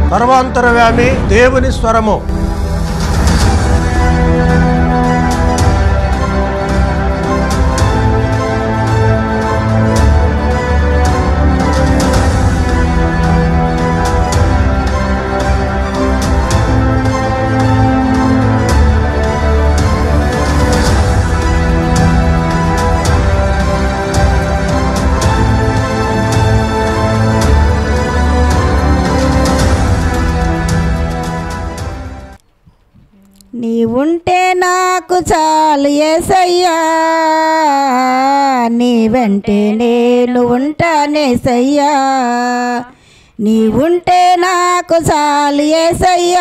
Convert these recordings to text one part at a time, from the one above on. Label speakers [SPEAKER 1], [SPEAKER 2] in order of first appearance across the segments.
[SPEAKER 1] సర్వాంతరవ్యామి దేవుని స్వరము
[SPEAKER 2] నీవుంటే నాకు చాలు ఏసయ్యా నీ వెంటే నేను ఉంటానేసయ్యా నీవుంటే నాకు చాలు ఏసయ్యా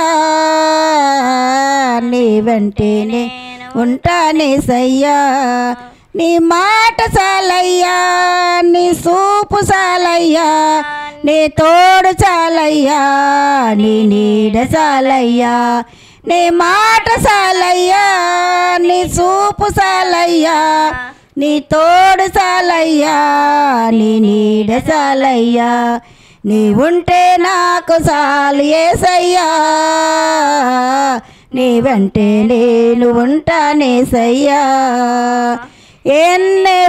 [SPEAKER 2] నీ వెంటే నేను ఉంటానేసయ్యా నీ మాట చాలయ్యా నీ సూపు చాలయ్యా నీ తోడు చాలయ్యా నీ నీడ చాలయ్యా నీ మాట చాలయ్యా నీ చూపు చాలయ్యా నీ తోడు చాలయ్యా నీ నీడ చాలయ్యా నీ ఉంటే నాకు చాలు ఏసయ్యా నీ వెంటే నేను ఉంటానేసయ్యా ఎన్ని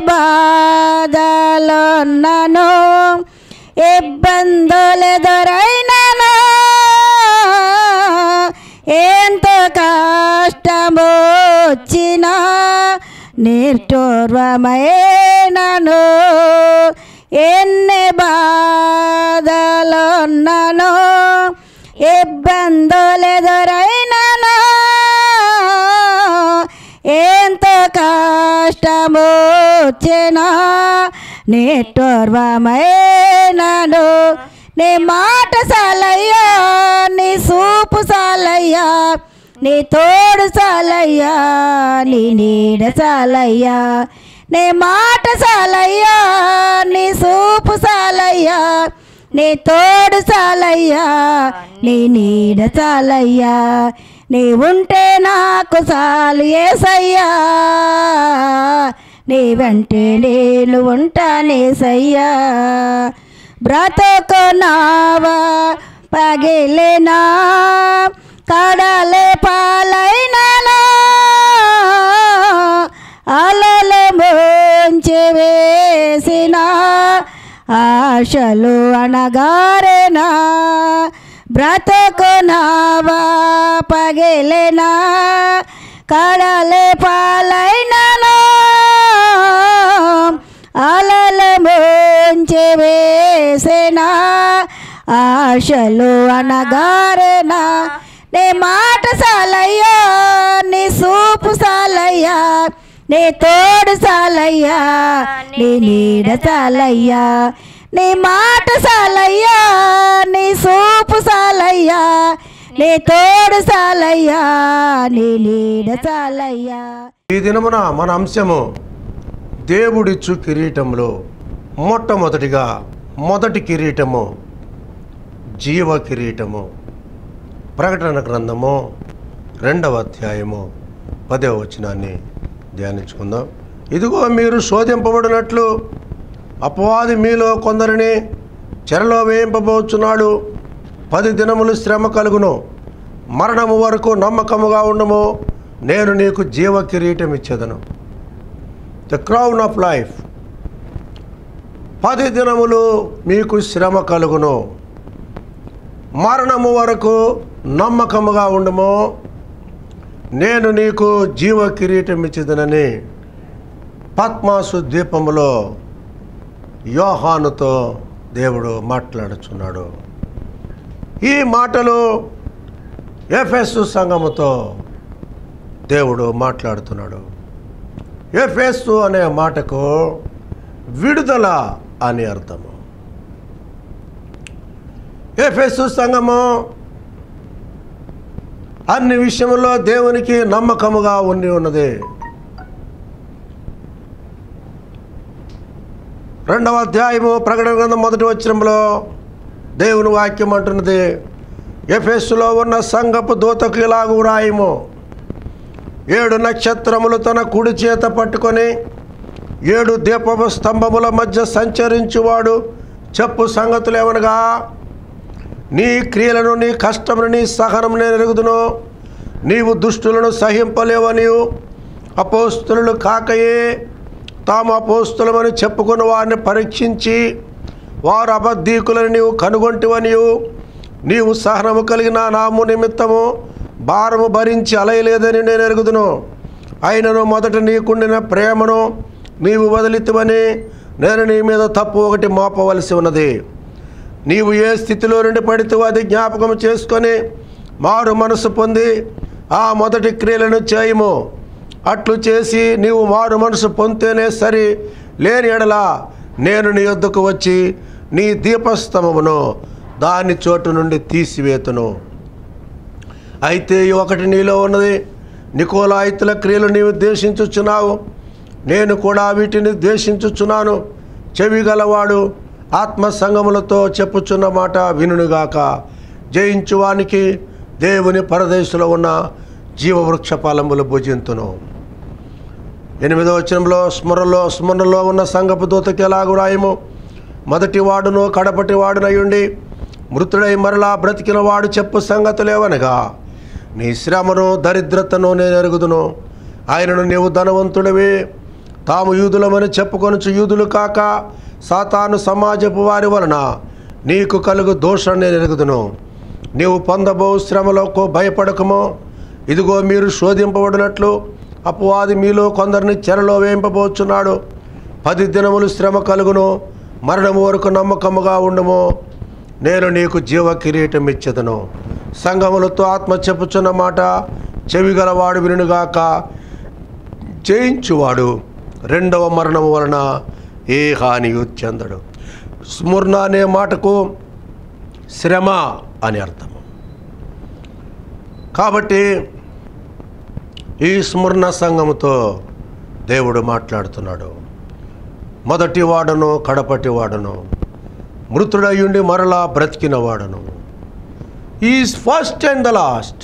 [SPEAKER 2] బాధలున్నాను ఇబ్బందులు ఎదురైనాను ఎంత కష్టము వచ్చినా నిర్టూర్వమైనను ఎన్ని బాధలున్నాను ఇబ్బందులు ఎదురైనాను ఎంత కష్టము వచ్చినా నిట్టూర్వమైనను నీ మాట సాలయ్యా నీ సూపు సాలయ్యా నీ తోడు సాలయ్యా నీ నీడ సాలయ్యా నీ మాట సాలయ్యా నీ సూపు సాలయ్యా నీ తోడు చాలయ్యా నీ నీడ చాలయ్యా నీ ఉంటే నాకు చాలు ఏసయ్యా నీ వెంటే నేను ఉంటానేసయ్యా బ్రతుకు నావా పగిలినా కడలే పాలైనా అలలు ముంచి వేసిన ఆశలు అనగారేనా బ్రతుకు నావా పగిలినా కడలే పాలైనను అలలు ముంచి వేసిన ఆశలు అనగారేనా నీ మాట సాలయ్యా నీ సూపు సాలయ్యా నీ తోడు సాలయ్యా నీ నీడ సాలయ్యా నీ మాట సాలయ్యా నీ సూపు సాలయ్యా నీ తోడు సాలయ్యా నీ నీడ సాలయ్యా
[SPEAKER 1] ఈ దినమున మన అంశము దేవుడిచ్చు కిరీటంలో మొట్టమొదటిగా మొదటి కిరీటము జీవ కిరీటము ప్రకటన గ్రంథము రెండవ అధ్యాయము పదవ వచనాన్ని ధ్యానించుకుందాం ఇదిగో మీరు శోధింపబడినట్లు అపవాది మీలో కొందరిని చెరలో వేయింపబోచున్నాడు పది దినములు శ్రమ కలుగును మరణము వరకు నమ్మకముగా ఉండము నేను నీకు జీవ కిరీటం ఇచ్చేదను ద క్రౌన్ ఆఫ్ లైఫ్ పది దినములు మీకు శ్రమ కలుగును మరణము వరకు నమ్మకముగా ఉండము నేను నీకు జీవ కిరీటం ఇచ్చేదనని పద్మాసు ద్వీపములో యోహానుతో దేవుడు మాట్లాడుచున్నాడు ఈ మాటలు ఎఫెస్ సంఘముతో దేవుడు మాట్లాడుతున్నాడు ఎఫెస్ అనే మాటకు విడుదల అని అర్థము ఎఫెస్ సంఘము అన్ని విషయంలో దేవునికి నమ్మకముగా ఉండి ఉన్నది రెండవ అధ్యాయము ప్రకటన గ్రంథం మొదటి వచ్చినంలో దేవుని వాక్యం అంటున్నది ఎఫెస్సులో ఉన్న సంఘపు దూతకు ఇలాగు రాయము ఏడు నక్షత్రములు తన కుడి చేత పట్టుకొని ఏడు దీపపు స్తంభముల మధ్య సంచరించువాడు చెప్పు సంగతులు ఏమనగా నీ క్రియలను నీ కష్టమును నీ సహనము నేను ఎరుగుదును నీవు దుష్టులను సహింపలేవనియు అపోస్తులు కాకయే తాము అపోస్తులమని చెప్పుకున్న వారిని పరీక్షించి వారు అబద్ధీకులను నీవు కనుగొంటివనియు నీవు సహనము కలిగిన నాము నిమిత్తము భారము భరించి అలయలేదని నేను ఎరుగుదును అయినను మొదట నీకుండిన ప్రేమను నీవు వదిలితువని నేను నీ మీద తప్పు ఒకటి మోపవలసి ఉన్నది నీవు ఏ స్థితిలో నుండి పడితే అది జ్ఞాపకం చేసుకొని మారు మనసు పొంది ఆ మొదటి క్రియలను చేయము అట్లు చేసి నీవు మారు మనసు పొందితేనే సరి లేని ఎడల నేను నీ యొద్దకు వచ్చి నీ దీపస్తంభమును దాని చోటు నుండి తీసివేతును అయితే ఈ ఒకటి నీలో ఉన్నది నికోలాయితుల క్రియలు నీవు ద్వేషించుచున్నావు నేను కూడా వీటిని ద్వేషించుచున్నాను చెవి గలవాడు ఆత్మ సంగములతో చెప్పుచున్న మాట వినుగాక జయించువానికి దేవుని పరదేశంలో ఉన్న జీవవృక్ష ఫలములు భుజింతును ఎనిమిదవ వచనంలో స్మరణలో స్మరణలో ఉన్న సంగపు దూతకి ఎలాగు రాయము మొదటి వాడును కడపటి వాడునయుండి మృతుడై మరలా బ్రతికిన వాడు చెప్పు సంగతులేవనగా నీ శ్రమను దరిద్రతను నేను ఎరుగుదును ఆయనను నీవు ధనవంతుడివి తాము యూదులమని చెప్పుకొనుచు యూదులు కాక సాతాను సమాజపు వారి వలన నీకు కలుగు దోషం నేను ఎరుగుదును నీవు పొందబో శ్రమలకు భయపడకము ఇదిగో మీరు శోధింపబడినట్లు అపవాది మీలో కొందరిని చెరలో వేయింపబోచున్నాడు పది దినములు శ్రమ కలుగును మరణము వరకు నమ్మకముగా ఉండుము నేను నీకు జీవ కిరీటం ఇచ్చేదను సంగములతో ఆత్మ చెప్పుచున్న మాట చెవిగలవాడు వినుగాక జయించువాడు రెండవ మరణము వలన ఏ హానియు చెందడు స్మరణ అనే మాటకు శ్రమ అని అర్థము కాబట్టి ఈ స్మరణ సంఘముతో దేవుడు మాట్లాడుతున్నాడు మొదటి వాడను కడపటి వాడను మృతుడయ్యుండి మరలా బ్రతికిన వాడను is first and the last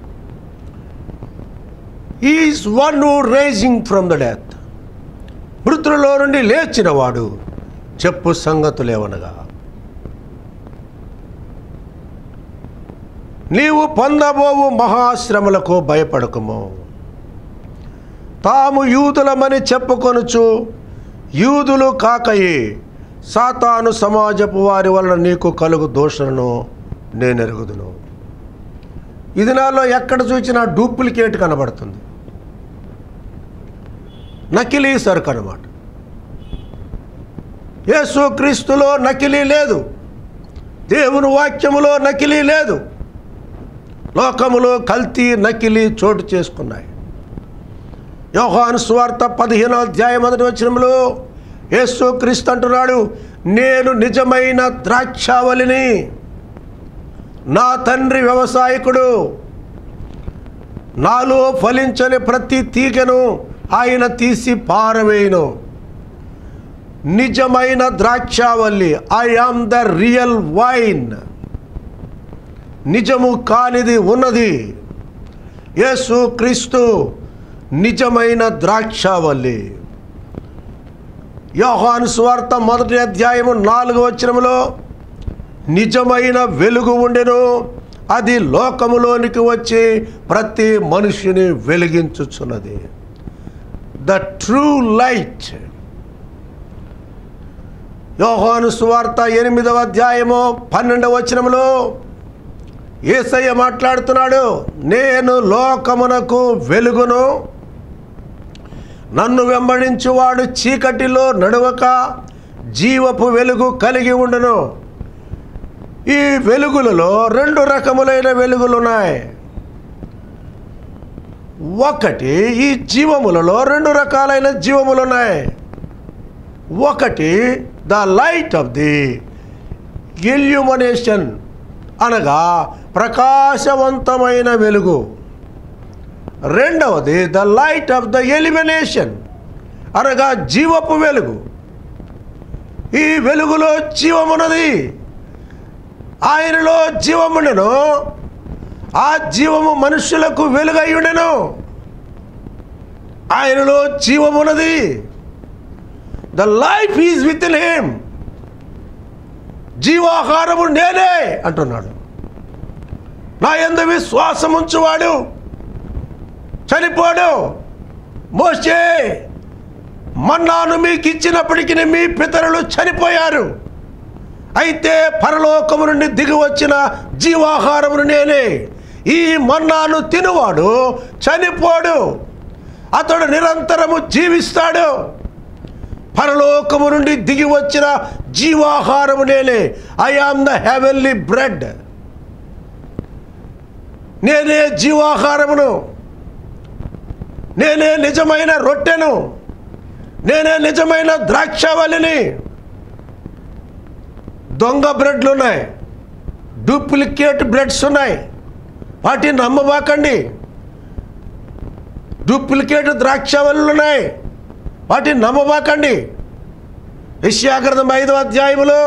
[SPEAKER 1] is one who raging from the death మృతులలో నుండి లేచినవాడు చెప్పు సంగతులేవనగా నీవు పొందబోవు మహాశ్రమలకు భయపడకము తాము యూదులమని చెప్పుకొనుచు యూదులు కాకయే సాతాను సమాజపు వారి వలన నీకు కలుగు దోషలను నేను ఎరుగుదును ఇది నాలో ఎక్కడ చూసినా డూప్లికేట్ కనబడుతుంది నకిలీ సరుకు అనమాట యేసు క్రీస్తులో నకిలీ లేదు దేవుని వాక్యములో నకిలీ లేదు లోకములో కల్తీ నకిలీ చోటు చేసుకున్నాయి యోహాను స్వార్త పదిహేనో అధ్యాయం మొదటి వచనంలో యేసు క్రీస్తు అంటున్నాడు నేను నిజమైన ద్రాక్షావళిని నా తండ్రి వ్యవసాయకుడు నాలో ఫలించని ప్రతి తీగను ఆయన తీసి పారవేయును నిజమైన ద్రాక్షావల్లి I am the real vine నిజము కానిది ఉన్నది యేసు క్రీస్తు నిజమైన ద్రాక్షావల్లి యోహాను స్వార్త మొదటి అధ్యాయము నాలుగు వచనములో నిజమైన వెలుగు ఉండెను అది లోకములోనికి వచ్చి ప్రతి మనిషిని వెలిగించుచున్నది ద ట్రూ లైట్ యోహాను సువార్త ఎనిమిదవ అధ్యాయము పన్నెండవ వచనములో ఏసయ్య మాట్లాడుతున్నాడు నేను లోకమునకు వెలుగును నన్ను వెంబడించువాడు చీకటిలో నడవక జీవపు వెలుగు కలిగి ఉండును ఈ వెలుగులలో రెండు రకములైన వెలుగులు ఉన్నాయి ఒకటి ఈ జీవములలో రెండు రకాలైన జీవములు ఉన్నాయి ఒకటి the light of the illumination అనగా ప్రకాశవంతమైన వెలుగు రెండవది the light of the elimination అనగా జీవపు వెలుగు ఈ వెలుగులో జీవమున్నది ఆయనలో జీవముండెను ఆ జీవము మనుషులకు వెలుగై ఉండెను ఆయనలో జీవమున్నది the life is with in him జీవాహారము నేనే అంటున్నాడు నా ఎందు విశ్వాసం ఉంచువాడు చనిపోడు మోసే మన్నాను మీకు ఇచ్చినప్పటికీ మీ పితరులు చనిపోయారు అయితే పరలోకము నుండి దిగి వచ్చిన జీవాహారమును నేనే ఈ మన్నాను తినువాడు చనిపోడు అతడు నిరంతరము జీవిస్తాడు పరలోకము నుండి దిగి వచ్చిన జీవాహారము నేనే I am the heavenly bread నేనే జీవాహారమును నేనే నిజమైన రొట్టెను నేనే నిజమైన ద్రాక్షవల్లిని దొంగ బ్రెడ్లు ఉన్నాయి డూప్లికేట్ బ్రెడ్స్ ఉన్నాయి వాటిని నమ్మబాకండి డూప్లికేట్ ద్రాక్షవల్లులు ఉన్నాయి వాటిని నమ్మబాకండి విషయాగ్రంథం ఐదో అధ్యాయములో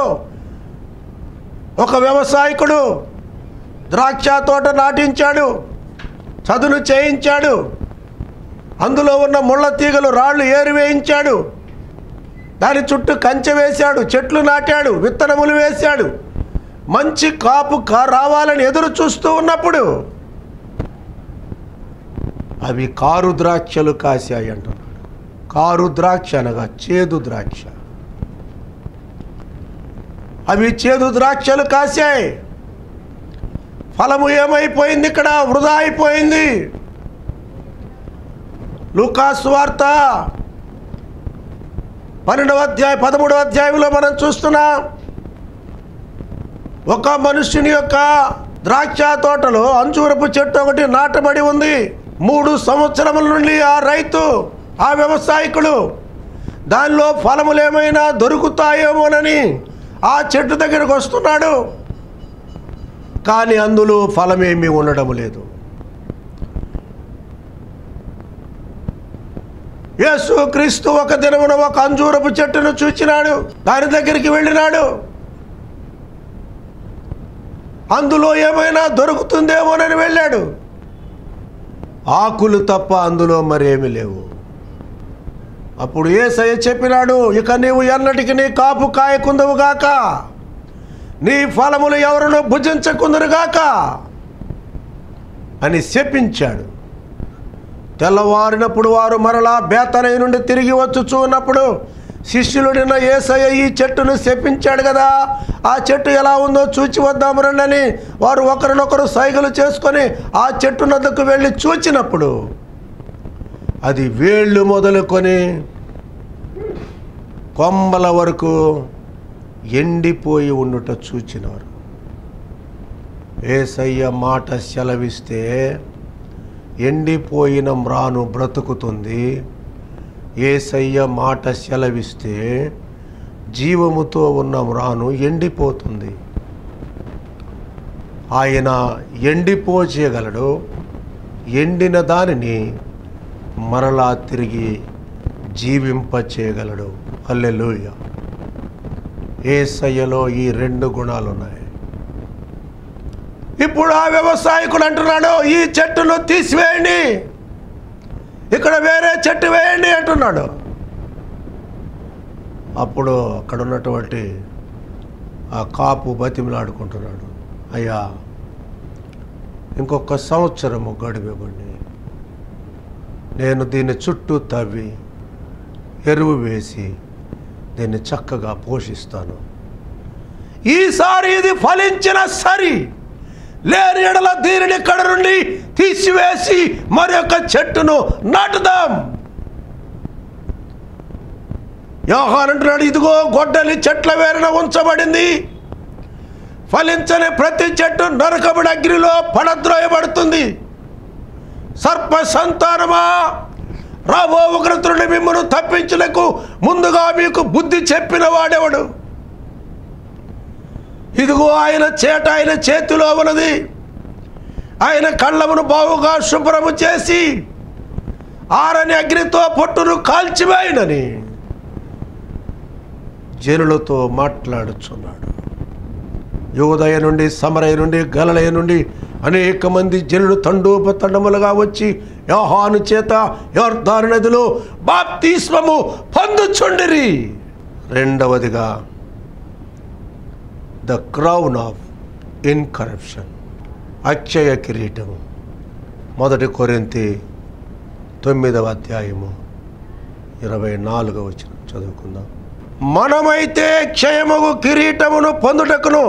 [SPEAKER 1] ఒక వ్యవసాయకుడు ద్రాక్ష తోట నాటించాడు చదును చేయించాడు అందులో ఉన్న ముళ్ళ తీగలు రాళ్ళు ఏరివేయించాడు దాని చుట్టూ కంచె వేశాడు చెట్లు నాటాడు విత్తనములు వేశాడు మంచి కాపు కా రావాలని ఎదురు చూస్తూ ఉన్నప్పుడు అవి కారు ద్రాక్షలు కాశాయి అంటున్నాడు కారు ద్రాక్ష అనగా చేదు ద్రాక్ష అవి చేదు ద్రాక్షలు కాశాయి ఫలము ఏమైపోయింది ఇక్కడ వృధా అయిపోయింది లూకాసు వార్త పన్నెండవ అధ్యాయ పదమూడవ అధ్యాయంలో మనం చూస్తున్నాం ఒక మనుష్యుని యొక్క ద్రాక్ష తోటలో అంజూరపు చెట్టు ఒకటి నాటబడి ఉంది మూడు సంవత్సరముల నుండి ఆ రైతు ఆ వ్యవసాయకుడు దానిలో ఫలములు ఏమైనా దొరుకుతాయేమోనని ఆ చెట్టు దగ్గరకు వస్తున్నాడు కానీ అందులో ఫలమేమీ ఉండడం లేదు యేసు క్రీస్తు ఒక దినమున ఒక అంజూరపు చెట్టును చూచినాడు దాని దగ్గరికి వెళ్ళినాడు అందులో ఏమైనా దొరుకుతుందేమోనని వెళ్ళాడు ఆకులు తప్ప అందులో మరేమి లేవు అప్పుడు ఏసయ్య చెప్పినాడు ఇక నీవు ఎన్నటికి నీ కాపు కాయకుందవుగాక నీ ఫలములు ఎవరునూ భుజించకుందరుగాక అని శపించాడు తెల్లవారినప్పుడు వారు మరలా బేతనై నుండి తిరిగి వచ్చు చూన్నప్పుడు శిష్యులుడిన ఏసయ్య ఈ చెట్టును శపించాడు కదా ఆ చెట్టు ఎలా ఉందో చూచి వద్దాము రండని వారు ఒకరినొకరు సైగలు చేసుకొని ఆ చెట్టు నద్దకు వెళ్ళి చూచినప్పుడు అది వేళ్ళు మొదలుకొని కొమ్మల వరకు ఎండిపోయి ఉండుట చూచినారు ఏసయ్య మాట సెలవిస్తే ఎండిపోయిన మ్రాను బ్రతుకుతుంది ఏసయ్య మాట సెలవిస్తే జీవముతో ఉన్న మ్రాను ఎండిపోతుంది ఆయన ఎండిపోచేయగలడు ఎండిన దానిని మరలా తిరిగి జీవింపచేయగలడు అల్లెలుయ ఏసయ్యలో ఈ రెండు గుణాలు ఉన్నాయి ఇప్పుడు ఆ వ్యవసాయకుడు అంటున్నాడు ఈ చెట్టును తీసివేయండి ఇక్కడ వేరే చెట్టు వేయండి అంటున్నాడు అప్పుడు అక్కడ ఉన్నటువంటి ఆ కాపు బతిమలాడుకుంటున్నాడు అయ్యా ఇంకొక సంవత్సరము గడిపివ్వండి నేను దీన్ని చుట్టూ తవ్వి ఎరువు వేసి దీన్ని చక్కగా పోషిస్తాను ఈసారి ఇది ఫలించిన సరి లేని ఎడల దీనిని ఇక్కడ నుండి తీసివేసి మరొక చెట్టును నాటుదాం యోహాన్ అంటున్నాడు ఇదిగో గొడ్డలి చెట్ల వేరున ఉంచబడింది ఫలించని ప్రతి చెట్టు నరకబడి అగ్నిలో పడద్రోయబడుతుంది సర్ప సంతానమా రాబో ఉగ్రతుడిని మిమ్మల్ని తప్పించులకు ముందుగా మీకు బుద్ధి చెప్పిన వాడెవడు ఇదిగో ఆయన చేట ఆయన చేతిలో ఉన్నది ఆయన కళ్ళమును బావుగా శుభ్రము చేసి ఆరని అగ్నితో పొట్టును కాల్చివేయనని జనులతో మాట్లాడుచున్నాడు యోదయ నుండి సమరయ నుండి గలలయ నుండి అనేక మంది జనులు తండోపతండములుగా వచ్చి యోహాను చేత యోర్ధాను నదిలో బాప్తిస్మము పొందుచుండిరి రెండవదిగా ద క్రౌన్ ఆఫ్ ఇన్కరప్షన్ అక్షయ కిరీటము మొదటి కొరింతి తొమ్మిదవ అధ్యాయము ఇరవై నాలుగవ వచ్చిన చదువుకుందాం మనమైతే క్షయమగు కిరీటమును పొందుటకును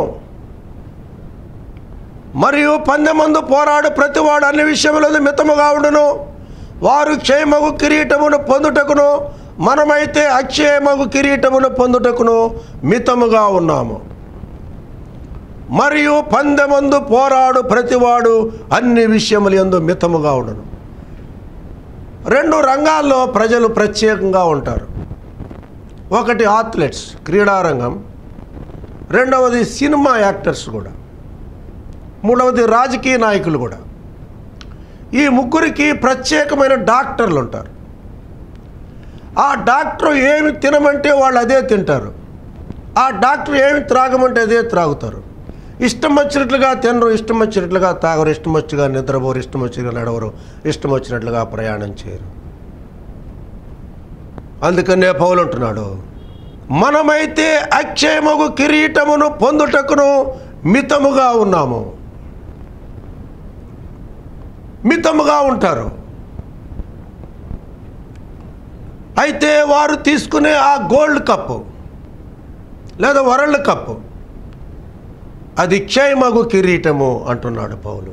[SPEAKER 1] మరియు పందెమందు పోరాడు ప్రతివాడు అన్ని విషయములందు మితముగా ఉండును వారు క్షయమగు కిరీటమును పొందుటకును మనమైతే అక్షయమగు కిరీటమును పొందుటకును మితముగా ఉన్నాము మరియు పందెమందు పోరాడు ప్రతివాడు అన్ని విషయములు ఎందు మితముగా ఉండును రెండు రంగాల్లో ప్రజలు ప్రత్యేకంగా ఉంటారు ఒకటి ఆథ్లెట్స్ క్రీడారంగం రెండవది సినిమా యాక్టర్స్ కూడా మూడవది రాజకీయ నాయకులు కూడా ఈ ముగ్గురికి ప్రత్యేకమైన డాక్టర్లు ఉంటారు ఆ డాక్టర్ ఏమి తినమంటే వాళ్ళు అదే తింటారు ఆ డాక్టర్ ఏమి త్రాగమంటే అదే త్రాగుతారు ఇష్టం వచ్చినట్లుగా తినరు ఇష్టం వచ్చినట్లుగా తాగరు ఇష్టం వచ్చిగా నిద్రపోరు ఇష్టం వచ్చిగా నడవరు ఇష్టం వచ్చినట్లుగా ప్రయాణం చేయరు అందుకనే పౌలు అంటున్నాడు మనమైతే అక్షయమగు కిరీటమును పొందుటకును మితముగా ఉన్నాము మితముగా ఉంటారు అయితే వారు తీసుకునే ఆ గోల్డ్ కప్పు లేదా వరల్డ్ కప్పు అది క్షయమగు కిరీటము అంటున్నాడు పౌలు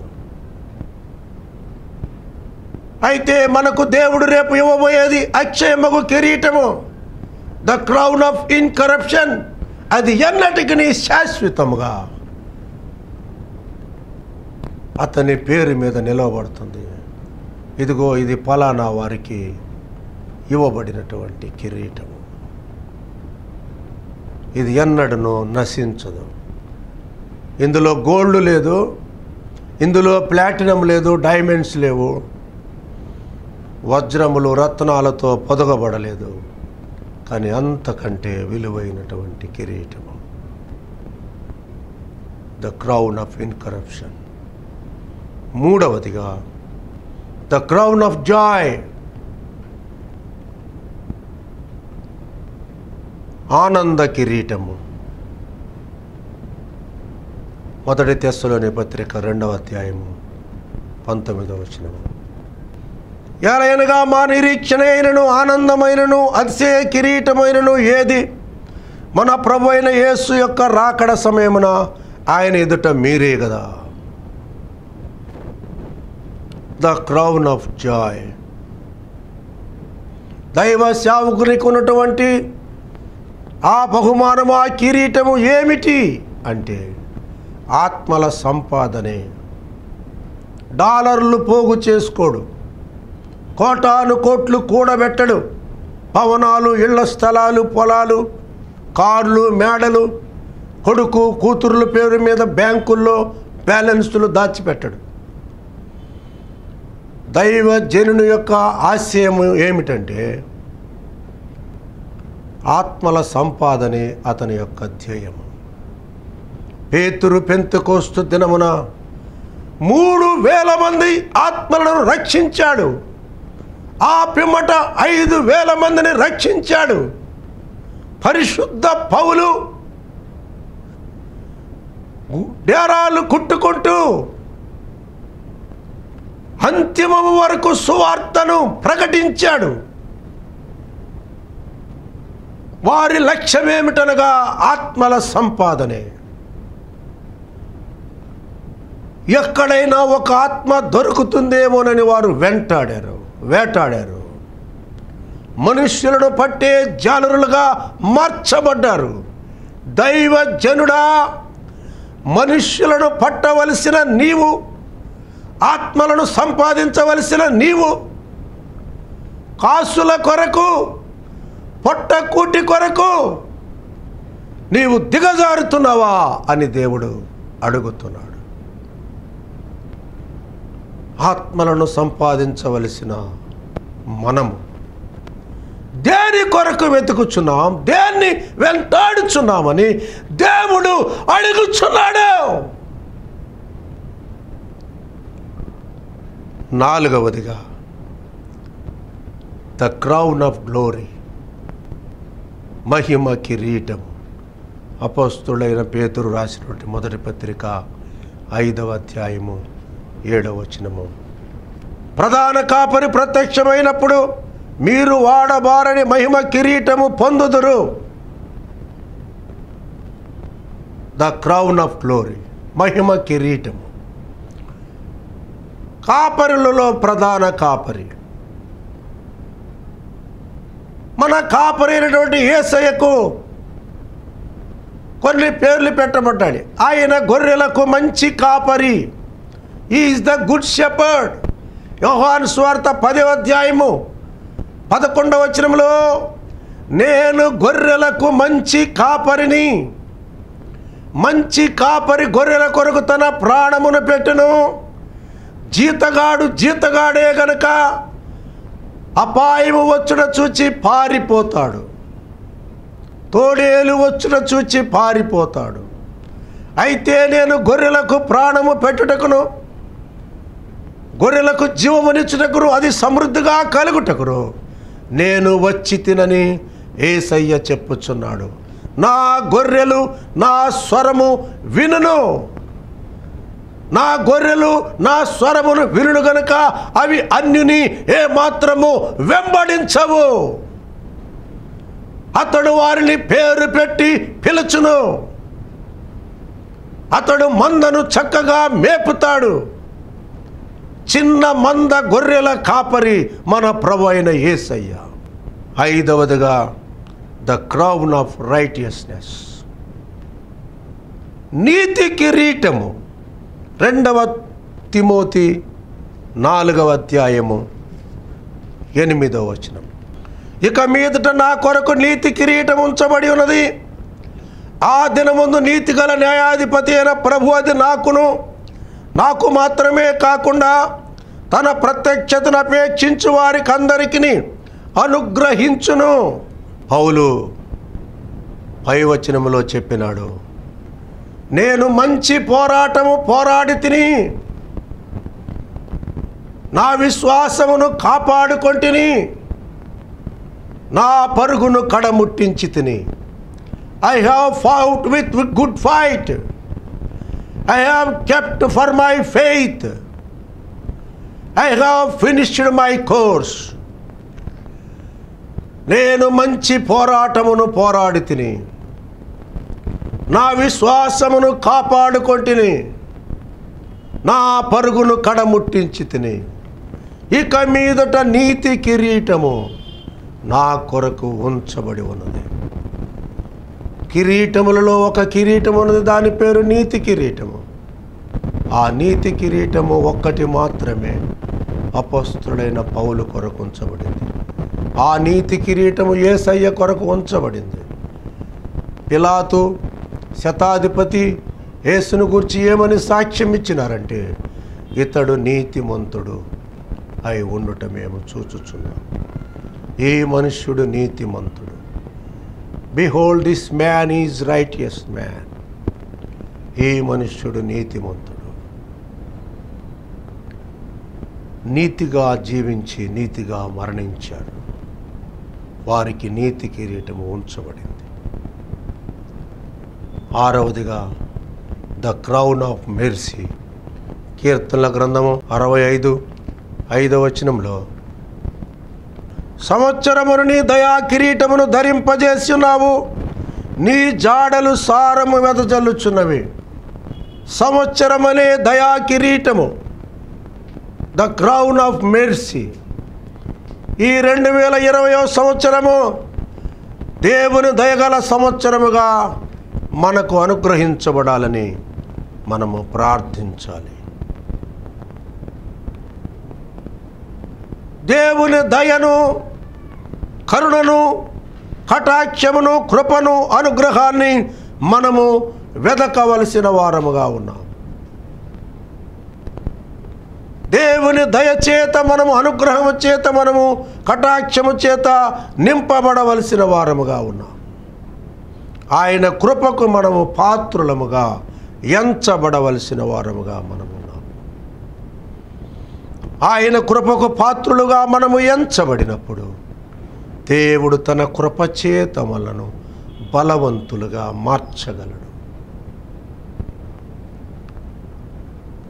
[SPEAKER 1] అయితే మనకు దేవుడు రేపు ఇవ్వబోయేది అక్షయమగు కిరీటము ద క్రౌన్ ఆఫ్ ఇన్కరప్షన్ అది ఎన్నటికి శాశ్వతముగా అతని పేరు మీద నిలవబడుతుంది ఇదిగో ఇది ఫలానా వారికి ఇవ్వబడినటువంటి కిరీటము ఇది ఎన్నడను నశించదు ఇందులో గోల్డ్ లేదు ఇందులో ప్లాటినం లేదు డైమండ్స్ లేవు వజ్రములు రత్నాలతో పొదగబడలేదు కానీ అంతకంటే విలువైనటువంటి కిరీటము ద క్రౌన్ ఆఫ్ ఇన్కరప్షన్ మూడవదిగా ద క్రౌన్ ఆఫ్ జాయ్ ఆనంద కిరీటము మొదటి తెస్సులోని పత్రిక రెండవ అధ్యాయము పంతొమ్మిదవ వచనము ఎలయనగా మా నిరీక్షణ అయినను ఆనందమైనను అతిశయ కిరీటమైనను ఏది మన ప్రభు అయిన యేసు యొక్క రాకడ సమయమున ఆయన ఎదుట మీరే కదా ద క్రౌన్ ఆఫ్ జాయ్ దైవ సేవకునికి ఉన్నటువంటి ఆ బహుమానము ఆ కిరీటము ఏమిటి అంటే ఆత్మల సంపాదనే డాలర్లు పోగు చేసుకోడు కోటాను కోట్లు కూడబెట్టడు భవనాలు ఇళ్ల స్థలాలు పొలాలు కార్లు మేడలు కొడుకు కూతుర్ల పేరు మీద బ్యాంకుల్లో బ్యాలెన్సులు దాచిపెట్టడు దైవ జనుని యొక్క ఆశయం ఏమిటంటే ఆత్మల సంపాదనే అతని యొక్క ధ్యేయము పేతురు పెంతుకోస్తు దినమున మూడు వేల మంది ఆత్మలను రక్షించాడు ఆ పిమ్మట ఐదు వేల మందిని రక్షించాడు పరిశుద్ధ పౌలు డేరాలు కుట్టుకుంటూ అంతిమము వరకు సువార్తను ప్రకటించాడు వారి లక్ష్యమేమిటనగా ఆత్మల సంపాదనే ఎక్కడైనా ఒక ఆత్మ దొరుకుతుందేమోనని వారు వెంటాడారు వేటాడారు మనుష్యులను పట్టే జాలరులుగా మార్చబడ్డారు దైవ జనుడా మనుష్యులను పట్టవలసిన నీవు ఆత్మలను సంపాదించవలసిన నీవు కాసుల కొరకు పొట్ట కూటి కొరకు నీవు దిగజారుతున్నావా అని దేవుడు అడుగుతున్నాడు ఆత్మలను సంపాదించవలసిన మనము దేని కొరకు వెతుకుచున్నాం దేన్ని వెంటాడుచున్నామని దేవుడు అడుగుచున్నాడు నాలుగవదిగా ద క్రౌన్ ఆఫ్ గ్లోరీ మహిమ కిరీటం అపస్తుడైన పేతురు రాసినటువంటి మొదటి పత్రిక ఐదవ అధ్యాయము ఏడవ వచనము ప్రధాన కాపరి ప్రత్యక్షమైనప్పుడు మీరు వాడబారని మహిమ కిరీటము పొందుదురు ద క్రౌన్ ఆఫ్ గ్లోరీ మహిమ కిరీటము కాపరులలో ప్రధాన కాపరి మన కాపరి అయినటువంటి ఏసయ్యకు కొన్ని పేర్లు పెట్టబడ్డాయి ఆయన గొర్రెలకు మంచి కాపరి ఈజ్ ద గుడ్ షెపర్డ్ యోహాన్ స్వార్థ పదవ అధ్యాయము పదకొండవ వచనంలో నేను గొర్రెలకు మంచి కాపరిని మంచి కాపరి గొర్రెల కొరకు తన ప్రాణమును పెట్టును జీతగాడు జీతగాడే గనక అపాయము వచ్చుట చూచి పారిపోతాడు తోడేలు వచ్చుట చూచి పారిపోతాడు అయితే నేను గొర్రెలకు ప్రాణము పెట్టుటకును గొర్రెలకు జీవమునిచ్చుటకును అది సమృద్ధిగా కలుగుటకును నేను వచ్చి తినని ఏసయ్య చెప్పుచున్నాడు నా గొర్రెలు నా స్వరము వినును నా గొర్రెలు నా స్వరమును వినుడు గనుక అవి అన్యుని ఏ మాత్రము వెంబడించవు అతడు వారిని పేరు పెట్టి పిలుచును అతడు మందను చక్కగా మేపుతాడు చిన్న మంద గొర్రెల కాపరి మన ప్రభు అయిన యేసయ్య ఐదవదిగా ద క్రౌన్ ఆఫ్ రైటియస్నెస్ నీతి కిరీటము రెండవ తిమోతి నాలుగవ అధ్యాయము ఎనిమిదవ వచనం ఇక మీదట నా కొరకు నీతి కిరీటం ఉంచబడి ఉన్నది ఆ దినముందు నీతి గల న్యాయాధిపతి అయిన ప్రభు అది నాకును నాకు మాత్రమే కాకుండా తన ప్రత్యక్షతను అపేక్షించు వారికి అందరికీ అనుగ్రహించును పౌలు పై వచనములో చెప్పినాడు నేను మంచి పోరాటము పోరాడి తిని నా విశ్వాసమును కాపాడుకొంటిని నా పరుగును కడముట్టించి తిని I have fought with good fight I have kept for my faith I have finished my course నేను మంచి పోరాటమును పోరాడి తిని నా విశ్వాసమును కాపాడుకొంటిని నా పరుగును కడముట్టించి తిని ఇక మీదట నీతి కిరీటము నా కొరకు ఉంచబడి ఉన్నది కిరీటములలో ఒక కిరీటం ఉన్నది దాని పేరు నీతి కిరీటము ఆ నీతి కిరీటము ఒక్కటి మాత్రమే అపస్తుడైన పౌలు కొరకు ఉంచబడింది ఆ నీతి కిరీటము ఏసయ్య కొరకు ఉంచబడింది పిలాతు శతాధిపతి యేసును గురించి ఏమని సాక్ష్యం ఇచ్చినారంటే ఇతడు నీతిమంతుడు అయి ఉండుట మేము చూచుచున్నాం ఈ మనుష్యుడు నీతిమంతుడు behold this man is righteous man ఈ మనుష్యుడు నీతిమంతుడు నీతిగా జీవించి నీతిగా మరణించాడు వారికి నీతి కిరీటము ఉంచబడింది ఆరవదిగా ద క్రౌన్ ఆఫ్ మెర్సీ కీర్తనల గ్రంథము అరవై ఐదు ఐదవ వచనంలో సంవత్సరమును నీ దయా కిరీటమును ధరింపజేస్తున్నావు నీ జాడలు సారము వెదజల్లుచున్నవి సంవత్సరమనే దయా కిరీటము ద క్రౌన్ ఆఫ్ మెర్సీ ఈ రెండు వేల ఇరవయో సంవత్సరము దేవుని దయగల సంవత్సరముగా మనకు అనుగ్రహించబడాలని మనము ప్రార్థించాలి దేవుని దయను కరుణను కటాక్షమును కృపను అనుగ్రహాన్ని మనము వెదకవలసిన వారముగా ఉన్నాం దేవుని దయచేత మనము అనుగ్రహము చేత మనము కటాక్షము చేత నింపబడవలసిన వారముగా ఉన్నాం ఆయన కృపకు మనము పాత్రులముగా ఎంచబడవలసిన వారముగా మనము ఉన్నాం ఆయన కృపకు పాత్రులుగా మనము ఎంచబడినప్పుడు దేవుడు తన కృప చేత మనను బలవంతులుగా మార్చగలడు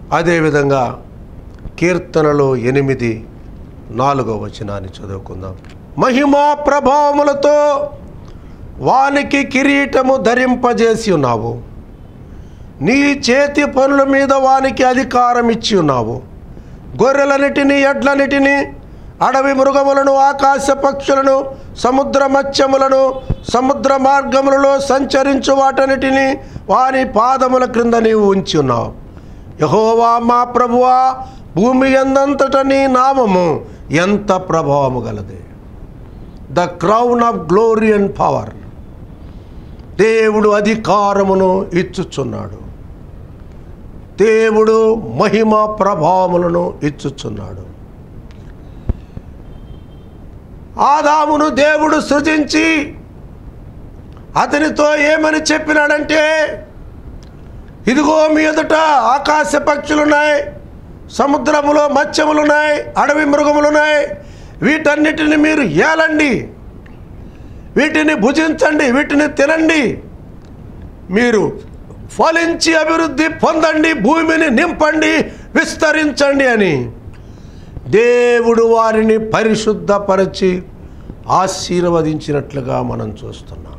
[SPEAKER 1] అదేవిధంగా కీర్తనలు ఎనిమిది నాలుగో వచనాన్ని చదువుకుందాం మహిమా ప్రభావములతో వానికి కిరీటము ధరింపజేసి ఉన్నావు నీ చేతి పనుల మీద వానికి అధికారం ఇచ్చి ఉన్నావు గొర్రెలన్నిటిని ఎడ్లన్నిటిని అడవి మృగములను ఆకాశ పక్షులను సముద్ర మత్స్యములను సముద్ర మార్గములలో సంచరించు వాటన్నిటిని వాని పాదముల క్రింద నీవు ఉంచి ఉన్నావు యహోవా మా ప్రభువా భూమి ఎందంతట నీ నామము ఎంత ప్రభావము గలది the crown of glory and power దేవుడు అధికారమును ఇచ్చుచున్నాడు దేవుడు మహిమ ప్రభావములను ఇచ్చుచున్నాడు ఆదామును దేవుడు సృజించి అతనితో ఏమని చెప్పినాడంటే ఇదిగో మీ ఎదుట ఆకాశ పక్షులున్నాయి సముద్రములో మత్స్యములున్నాయి అడవి మృగములున్నాయి వీటన్నిటిని మీరు ఏలండి వీటిని భుజించండి వీటిని తినండి మీరు ఫలించి అభివృద్ధి పొందండి భూమిని నింపండి విస్తరించండి అని దేవుడు వారిని పరిశుద్ధపరిచి ఆశీర్వదించినట్లుగా మనం చూస్తున్నాం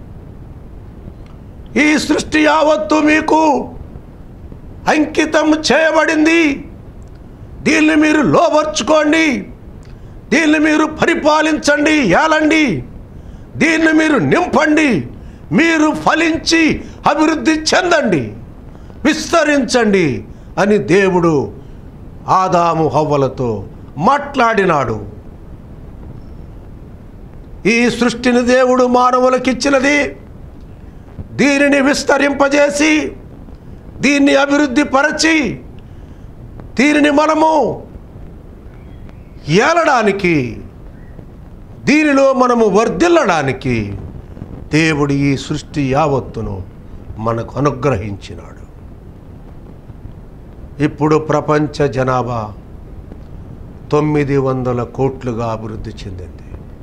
[SPEAKER 1] ఈ సృష్టి యావత్తు మీకు అంకితం చేయబడింది దీన్ని మీరు లోబర్చుకోండి దీన్ని మీరు పరిపాలించండి ఏలండి దీన్ని మీరు నింపండి మీరు ఫలించి అభివృద్ధి చెందండి విస్తరించండి అని దేవుడు ఆదాము హవ్వలతో మాట్లాడినాడు ఈ సృష్టిని దేవుడు మానవులకిచ్చినది దీనిని విస్తరింపజేసి దీన్ని అభివృద్ధి పరచి దీనిని మనము ఏలడానికి దీనిలో మనము వర్ధిల్లడానికి దేవుడు ఈ సృష్టి యావత్తును మనకు అనుగ్రహించినాడు ఇప్పుడు ప్రపంచ జనాభా తొమ్మిది వందల కోట్లుగా అభివృద్ధి చెందింది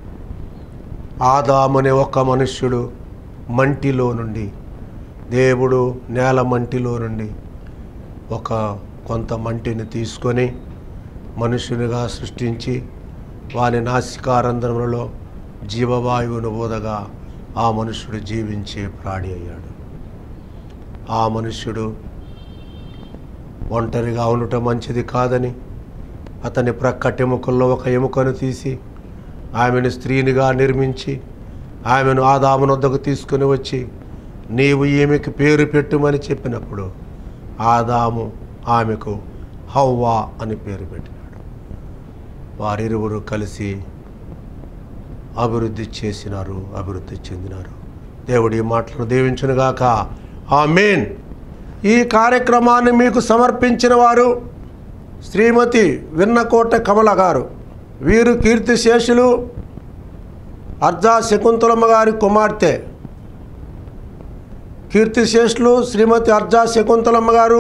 [SPEAKER 1] ఆదామనే ఒక మనుష్యుడు మంటిలో నుండి దేవుడు నేల మంటిలో నుండి ఒక కొంత మంటిని తీసుకొని మనుషునిగా సృష్టించి వాని నాసికారంధ్రములలో జీవవాయువును ఊదగా ఆ మనుష్యుడు జీవించే ప్రాణి అయ్యాడు ఆ మనుష్యుడు ఒంటరిగా ఉండటం మంచిది కాదని అతని ప్రక్కటి ఎముకల్లో ఒక ఎముకను తీసి ఆమెను స్త్రీనిగా నిర్మించి ఆమెను ఆదామునొద్దకు తీసుకుని వచ్చి నీవు ఈమెకి పేరు పెట్టుమని చెప్పినప్పుడు ఆదాము ఆమెకు హవ్వా అని పేరు పెట్టినాడు వారిరువురు కలిసి అభివృద్ధి చేసినారు అభివృద్ధి చెందినారు దేవుడి మాటలను దీవించునుగాక ఆ మెయిన్ ఈ కార్యక్రమాన్ని మీకు సమర్పించిన వారు శ్రీమతి విన్నకోట కమల గారు వీరు కీర్తిశేషులు అర్జా శకుంతలమ్మ గారి కుమార్తె కీర్తిశేషులు శ్రీమతి అర్జా శకుంతలమ్మ గారు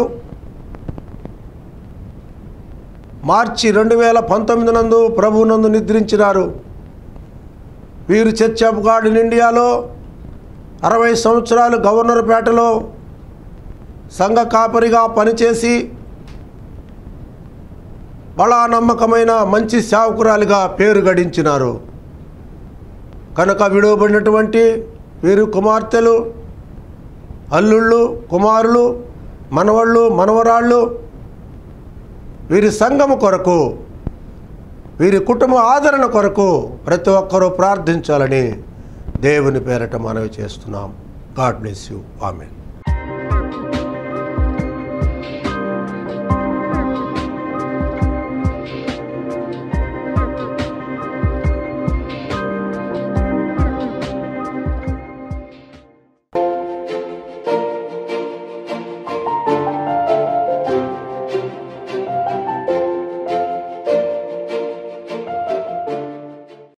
[SPEAKER 1] మార్చి రెండు వేల పంతొమ్మిది నందు ప్రభునందు నిద్రించినారు వీరు చర్చ్ ఆఫ్ గాడ్ ఇన్ ఇండియాలో అరవై సంవత్సరాలు గవర్నర్పేటలో సంఘ కాపరిగా పనిచేసి బలా నమ్మకమైన మంచి సేవకురాలిగా పేరు గడించినారు కనుక విడువబడినటువంటి వీరు కుమార్తెలు అల్లుళ్ళు కుమారులు మనవళ్ళు మనవరాళ్ళు వీరి సంఘము కొరకు వీరి కుటుంబ ఆదరణ కొరకు ప్రతి ఒక్కరూ ప్రార్థించాలని దేవుని పేరట మనవి చేస్తున్నాం గాడ్ బ్లెస్ యూ ఆమెన్